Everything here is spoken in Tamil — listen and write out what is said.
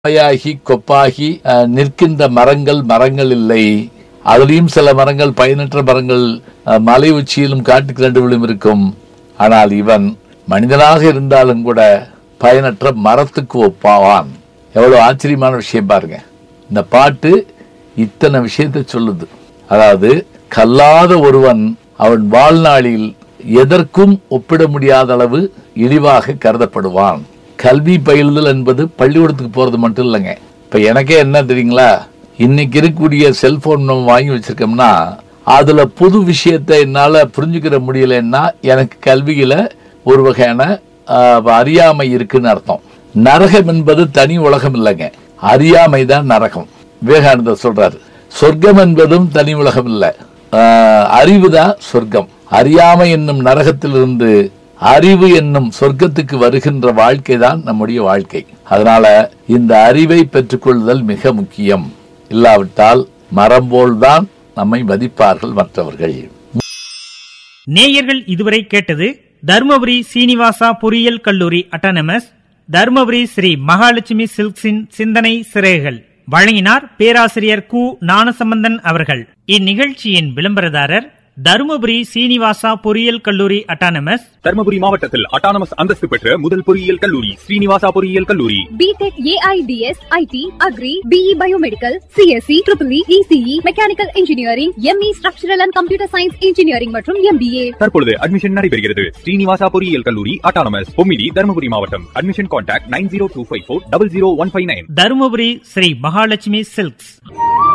மலையாகி கொப்பாகி அஹ், நிற்கின்ற மரங்கள் மரங்கள் இல்லை அதுலயும் சில மரங்கள் பயனற்ற மரங்கள் அஹ், மலை உச்சியிலும் காட்டுக்கு நடுவிலும் இருக்கும் ஆனால் இவன் மனிதனாக இருந்தாலும் கூட பயனற்ற மரத்துக்கு ஒப்பாவான் எவ்வளவு ஆச்சரியமான விஷயம் பாருங்க இந்த பாட்டு இத்தனை விஷயத்தை சொல்லுது அதாவது கல்லாத ஒருவன் அவன் வாழ்நாளில் எதற்கும் ஒப்பிட முடியாத அளவு இழிவாக கருதப்படுவான் கல்வி பயிலுதல் என்பது பள்ளிக்கூடத்துக்கு போறது மட்டும் இல்லைங்க இப்ப எனக்கே என்ன தெரியுங்களா இன்னைக்கு இருக்கக்கூடிய செல்போன் நம்ம வாங்கி வச்சிருக்கோம்னா அதுல புது விஷயத்தை என்னால புரிஞ்சுக்கிற முடியலன்னா எனக்கு கல்வியில ஒரு வகையான ஆஹ், அறியாமை இருக்குன்னு அர்த்தம் நரகம் என்பது தனி உலகம் இல்லைங்க அறியாமை தான் நரகம் விவேகானந்தர் சொல்றாரு சொர்க்கம் என்பதும் தனி உலகம் இல்ல ஆஹ், அறிவுதான் சொர்க்கம் அறியாமை என்னும் நரகத்திலிருந்து அறிவு என்னும் சொர்க்கத்துக்கு வருகின்ற வாழ்க்கை தான் நம்முடைய வாழ்க்கை அதனால இந்த அறிவை பெற்றுக்கொள்ளுதல் மிக முக்கியம் இல்லாவிட்டால் மரம் போல்தான் நம்மை மதிப்பார்கள் மற்றவர்கள் நேயர்கள் இதுவரை கேட்டது தருமபுரி சீனிவாசா பொறியியல் கல்லூரி அட்டானமஸ் தருமபுரி ஸ்ரீ மகாலட்சுமி சில்க்ஸின் சிந்தனை சிறைகள் வழங்கினார் பேராசிரியர் கு ஞானசம்பந்தன் அவர்கள் இந்நிகழ்ச்சியின் விளம்பரதாரர் தருமபுரி சீனிவாசா பொறியியல் கல்லூரி அட்டானமஸ் தர்மபுரி மாவட்டத்தில் அட்டானமஸ் அந்தஸ்து பெற்ற முதல் பொறியியல் கல்லூரி ஸ்ரீனிவாசா பொறியியல் கல்லூரி B Tech AIDS IT agri BE biomedical CSE triple ECE mechanical engineering ME structural and computer science engineering மற்றும் எம்பிஏ தற்பொழுது அட்மிஷன் நடைபெறுகிறது ஸ்ரீனிவாசா பொறியியல் கல்லூரி அட்டானமஸ் பொமிடி தர்மபுரி மாவட்டம் admission contact nine zero two five four double zero one five nine Dharmapuri Sri Mahalakshmi silks